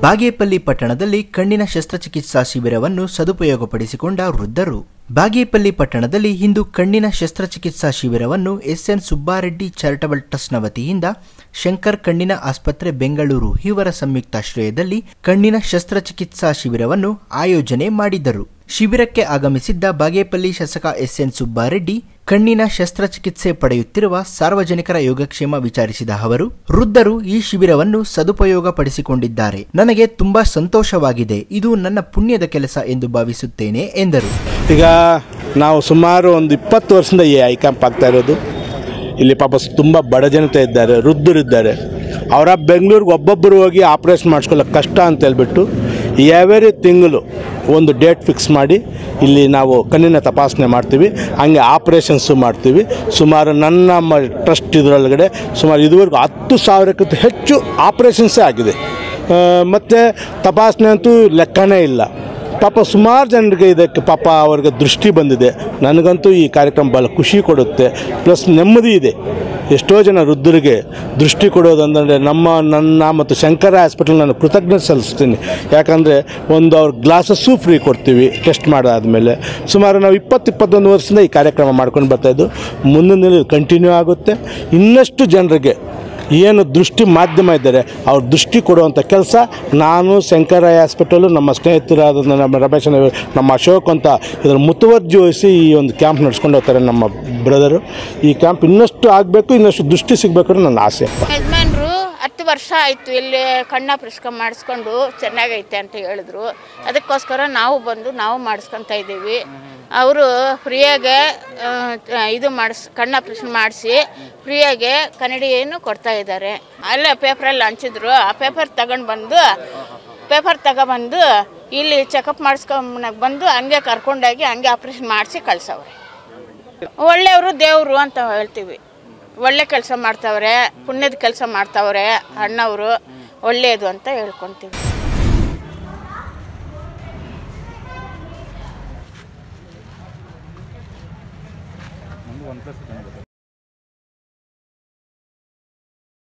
ಬಾಗೇಪಲ್ಲಿ ಪಟ್ಟಣದಲ್ಲಿ ಕಣ್ಣಿನ ಶಸ್ತ್ರಚಿಕಿತ್ಸಾ ಶಿಬಿರವನ್ನು ಸದುಪಯೋಗಪಡಿಸಿಕೊಂಡ ವೃದ್ಧರು ಬಾಗೇಪಲ್ಲಿ ಪಟ್ಟಣದಲ್ಲಿ ಇಂದು ಕಣ್ಣಿನ ಶಸ್ತ್ರಚಿಕಿತ್ಸಾ ಶಿಬಿರವನ್ನು ಎಸ್ಎನ್ ಸುಬ್ಬಾರೆಡ್ಡಿ ಚಾರಿಟಬಲ್ ಟ್ರಸ್ಟ್ನ ವತಿಯಿಂದ ಶಂಕರ್ ಕಣ್ಣಿನ ಆಸ್ಪತ್ರೆ ಬೆಂಗಳೂರು ಇವರ ಸಂಯುಕ್ತಾಶ್ರಯದಲ್ಲಿ ಕಣ್ಣಿನ ಶಸ್ತ್ರಚಿಕಿತ್ಸಾ ಶಿಬಿರವನ್ನು ಆಯೋಜನೆ ಮಾಡಿದ್ದರು ಶಿಬಿರಕ್ಕೆ ಆಗಮಿಸಿದ್ದ ಬಾಗೇಪಲ್ಲಿ ಶಾಸಕ ಎಸ್ಎನ್ ಸುಬ್ಬಾರೆಡ್ಡಿ ಕಣ್ಣಿನ ಶಸ್ತ್ರಚಿಕಿತ್ಸೆ ಪಡೆಯುತ್ತಿರುವ ಸಾರ್ವಜನಿಕರ ಯೋಗಕ್ಷೇಮ ವಿಚಾರಿಸಿದ ಅವರು ವೃದ್ಧರು ಈ ಶಿಬಿರವನ್ನು ಸದುಪಯೋಗ ಪಡಿಸಿಕೊಂಡಿದ್ದಾರೆ ನನಗೆ ತುಂಬಾ ಸಂತೋಷವಾಗಿದೆ ಇದು ನನ್ನ ಪುಣ್ಯದ ಕೆಲಸ ಎಂದು ಭಾವಿಸುತ್ತೇನೆ ಎಂದರು ಈಗ ನಾವು ಸುಮಾರು ಒಂದು ಇಪ್ಪತ್ತು ವರ್ಷದಿಂದ ಈ ಐ ಕ್ಯಾಂಪ್ ಆಗ್ತಾ ಇರೋದು ಇಲ್ಲಿ ಪಾಪ ತುಂಬ ಬಡ ಜನತೆ ಇದ್ದಾರೆ ವೃದ್ಧರಿದ್ದಾರೆ ಅವರ ಬೆಂಗಳೂರಿಗೆ ಒಬ್ಬೊಬ್ಬರು ಹೋಗಿ ಆಪ್ರೇಷನ್ ಮಾಡಿಸ್ಕೊಳ್ಳೋಕೆ ಕಷ್ಟ ಅಂತ ಹೇಳ್ಬಿಟ್ಟು ಎವರಿ ತಿಂಗಳು ಒಂದು ಡೇಟ್ ಫಿಕ್ಸ್ ಮಾಡಿ ಇಲ್ಲಿ ನಾವು ಕಣ್ಣಿನ ತಪಾಸಣೆ ಮಾಡ್ತೀವಿ ಹಂಗೆ ಆಪ್ರೇಷನ್ಸು ಮಾಡ್ತೀವಿ ಸುಮಾರು ನನ್ನ ಮ ಟ್ರಸ್ಟ್ ಇದರೊಳಗಡೆ ಸುಮಾರು ಇದುವರೆಗೂ ಹತ್ತು ಸಾವಿರಕ್ಕಿಂತ ಹೆಚ್ಚು ಆಪ್ರೇಷನ್ಸೇ ಆಗಿದೆ ಮತ್ತು ತಪಾಸಣೆ ಅಂತೂ ಲೆಕ್ಕನೇ ಇಲ್ಲ ಪಾಪ ಸುಮಾರು ಜನರಿಗೆ ಇದಕ್ಕೆ ಪಾಪ ಅವ್ರಿಗೆ ದೃಷ್ಟಿ ಬಂದಿದೆ ನನಗಂತೂ ಈ ಕಾರ್ಯಕ್ರಮ ಭಾಳ ಖುಷಿ ಕೊಡುತ್ತೆ ಪ್ಲಸ್ ನೆಮ್ಮದಿ ಇದೆ ಎಷ್ಟೋ ಜನ ವೃದ್ಧರಿಗೆ ದೃಷ್ಟಿ ಕೊಡೋದಂದರೆ ನಮ್ಮ ನನ್ನ ಮತ್ತು ಶಂಕರ ಹಾಸ್ಪಿಟಲ್ ನಾನು ಕೃತಜ್ಞತೆ ಸಲ್ಲಿಸ್ತೀನಿ ಯಾಕಂದರೆ ಒಂದು ಅವ್ರ ಗ್ಲಾಸಸ್ಸು ಫ್ರೀ ಕೊಡ್ತೀವಿ ಟೆಸ್ಟ್ ಮಾಡಾದಮೇಲೆ ಸುಮಾರು ನಾವು ಇಪ್ಪತ್ತು ಇಪ್ಪತ್ತೊಂದು ವರ್ಷದಿಂದ ಈ ಕಾರ್ಯಕ್ರಮ ಮಾಡ್ಕೊಂಡು ಬರ್ತಾಯಿದ್ದು ಮುಂದಿನ ದಿನ ಕಂಟಿನ್ಯೂ ಆಗುತ್ತೆ ಇನ್ನಷ್ಟು ಜನರಿಗೆ ಏನು ದೃಷ್ಟಿ ಮಾಧ್ಯಮ ಇದ್ದಾರೆ ಅವ್ರ ದೃಷ್ಟಿ ಕೊಡುವಂಥ ಕೆಲಸ ನಾನು ಶಂಕರಯ್ಯ ಹಾಸ್ಪಿಟಲು ನಮ್ಮ ಸ್ನೇಹಿತರಾದ ನಮ್ಮ ರಮೇಶ್ ಅಣ್ಣ, ನಮ್ಮ ಅಶೋಕ್ ಅಂತ ಇದರ ಮುತುವರ್ಜಿ ವಹಿಸಿ ಈ ಒಂದು ಕ್ಯಾಂಪ್ ನಡ್ಸ್ಕೊಂಡು ಹೋಗ್ತಾರೆ ನಮ್ಮ ಬ್ರದರು ಈ ಕ್ಯಾಂಪ್ ಇನ್ನಷ್ಟು ಆಗಬೇಕು ಇನ್ನಷ್ಟು ದೃಷ್ಟಿ ಸಿಗಬೇಕು ಅನ್ನೋ ನನ್ನ ಆಸೆ ಯಜಮಾನ್ರು ಹತ್ತು ವರ್ಷ ಆಯಿತು ಇಲ್ಲಿ ಕಣ್ಣ ಪ್ರಿಸ್ಕ ಮಾಡಿಸ್ಕೊಂಡು ಚೆನ್ನಾಗೈತೆ ಅಂತ ಹೇಳಿದ್ರು ಅದಕ್ಕೋಸ್ಕರ ನಾವು ಬಂದು ನಾವು ಮಾಡಿಸ್ಕೊತಾ ಇದ್ದೀವಿ ಅವರು ಫ್ರೀಯಾಗೆ ಆ, ಇದು ಮಾಡಿಸ್ ಕಣ್ಣ ಆಪ್ರೇಷನ್ ಮಾಡಿಸಿ ಫ್ರೀಯಾಗೆ ಕನ್ನಡಿಯನ್ನು ಕೊಡ್ತಾ ಇದ್ದಾರೆ ಅಲ್ಲೇ ಪೇಪರಲ್ಲಿ ಹಂಚಿದ್ರು ಆ ಪೇಪರ್ ತಗೊಂಡು ಬಂದು ಪೇಪರ್ ತಗೊಬಂದು ಇಲ್ಲಿ ಚೆಕಪ್ ಮಾಡಿಸ್ಕೊಂಬನಕ್ಕೆ ಬಂದು ಹಂಗೆ ಕರ್ಕೊಂಡೋಗಿ ಹಂಗೆ ಆಪ್ರೇಷನ್ ಮಾಡಿಸಿ ಕಳ್ಸವ್ರೆ ಒಳ್ಳೆಯವರು ದೇವರು ಅಂತ ಹೇಳ್ತೀವಿ ಒಳ್ಳೆ ಕೆಲಸ ಮಾಡ್ತಾವ್ರೆ ಪುಣ್ಯದ ಕೆಲಸ ಮಾಡ್ತಾವ್ರೆ ಅಣ್ಣವರು ಒಳ್ಳೆಯದು ಅಂತ ಹೇಳ್ಕೊತೀವಿ